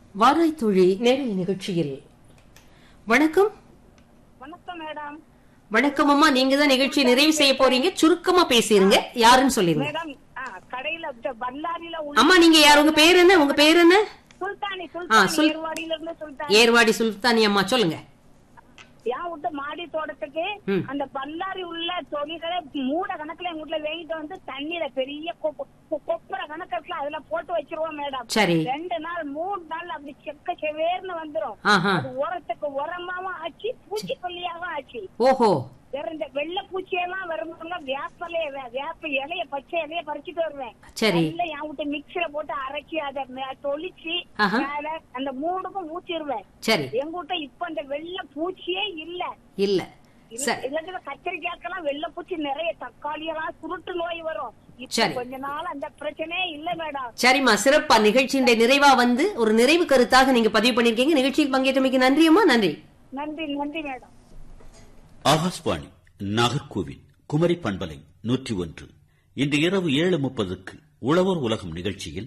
வாராய் தொழி நேரலை நிகழ்ச்சியில் வணக்கம் வணக்கம் மேடம் வணக்கம் அம்மா நீங்க தான் நிகழ்ச்சியை நிறைவு செய்ய போறீங்க சுருக்கமா பேசிருங்க யாருன்னு சொல்லிருங்க மேடம் ஆ, கடையில இந்த பல்லாரில உள்ள அம்மா நீங்க யார் உங்க பேர் என்ன உங்க பேர் என்ன சுல்தானி ஆ, சுல்தானி சுல்- ஏர்வாடியில இருந்து சுல்தானி ஏர்வாடி சுல்தானி அம்மா சொல்லுங்க என் விட்டு மாடி தோட்டத்துக்கு ம். அந்த பல்லாரி உள்ள தொழில்களை மூட கணக்குல எங்க வீட்டுல வெயிட்டு வந்து தண்ணியில பெரிய கொ- கொ- கொப்பரை கணக்கு அதுல போட்டு வச்சிருவோம் மேடம் சரி ரெண்டு நாள் மூணு நாள் அப்படி செக்க செவேர்னு வந்துரும் ஆஹா அது உரத்துக்கு உரமாவும் ஆச்சு பூச்சிக்கொல்லியாவும் ஆச்சு ஓஹோ வேற இந்த வெள்ளை பூச்சியெல்லாம் வரும்போது வேப்பலைய வேப்ப இலைய பச்சை இலைய பறிச்சுட்டு வருவேன் சரி இல்ல என் விட்டு மிக்சில போட்டு அரைச்சி அதை மே- தொளிச்சு ஆஹா. மேல அந்த மூணுக்கும் ஊத்திடுவேன் சரி எங்க வீட்டை இப்ப அந்த வெள்ளை பூச்சியே இல்ல இல்ல சரி இல்ல கத்திரிக்காய்க்கெல்லாம் வெள்ளை பூச்சி நிறைய தக்காளி எல்லாம் சுருட்டு நோய் வரும் இப்ப சரி. கொஞ்ச நாள் அந்த பிரச்சனையே இல்ல மேடம் சரிம்மா சிறப்பா நிகழ்ச்சியின் நிறைவா வந்து ஒரு நிறைவு கருத்தாக நீங்க பதிவு பண்ணிருக்கீங்க நிகழ்ச்சியில் பங்கேற்றமைக்கு நன்றியம்மா நன்றி நன்றி நன்றி மேடம் ஆகாஷ்வாணி நாகர்கோவில் குமரி பண்பலை நூற்றி ஒன்று இன்று இரவு ஏழு முப்பதுக்கு உழவர் உலகம் நிகழ்ச்சியில்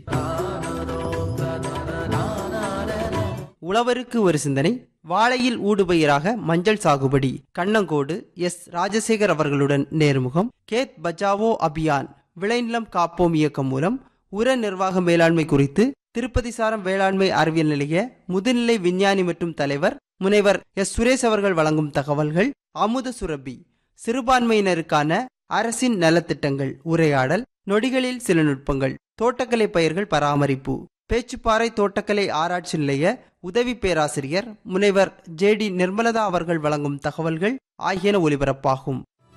உழவருக்கு ஒரு சிந்தனை வாழையில் ஊடுபயிராக மஞ்சள் சாகுபடி கண்ணங்கோடு எஸ் ராஜசேகர் அவர்களுடன் நேர்முகம் கேத் பச்சாவோ அபியான் விளைநிலம் காப்போம் இயக்கம் மூலம் உர நிர்வாக மேலாண்மை குறித்து திருப்பதி சாரம் வேளாண்மை அறிவியல் நிலைய முதுநிலை விஞ்ஞானி மற்றும் தலைவர் முனைவர் எஸ் சுரேஷ் அவர்கள் வழங்கும் தகவல்கள் அமுத சுரபி சிறுபான்மையினருக்கான அரசின் நலத்திட்டங்கள் உரையாடல் நொடிகளில் சில நுட்பங்கள் தோட்டக்கலை பயிர்கள் பராமரிப்பு பேச்சுப்பாறை தோட்டக்கலை ஆராய்ச்சி நிலைய உதவி பேராசிரியர் முனைவர் ஜே டி நிர்மலதா அவர்கள் வழங்கும் தகவல்கள் ஆகியன ஒலிபரப்பாகும்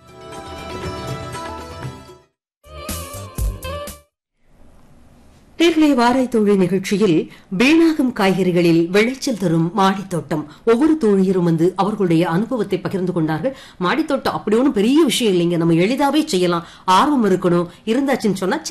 நேர்களை வாராய் தொழில் நிகழ்ச்சியில் வீணாகும் காய்கறிகளில் விளைச்சல் தரும் மாடித்தோட்டம் ஒவ்வொரு தோழியரும் வந்து அவர்களுடைய அனுபவத்தை பகிர்ந்து கொண்டார்கள் மாடித்தோட்டம் அப்படி ஒன்றும் பெரிய விஷயம் இல்லைங்க நம்ம எளிதாவே செய்யலாம் ஆர்வம் இருக்கணும் இருந்தாச்சுன்னு சொன்னா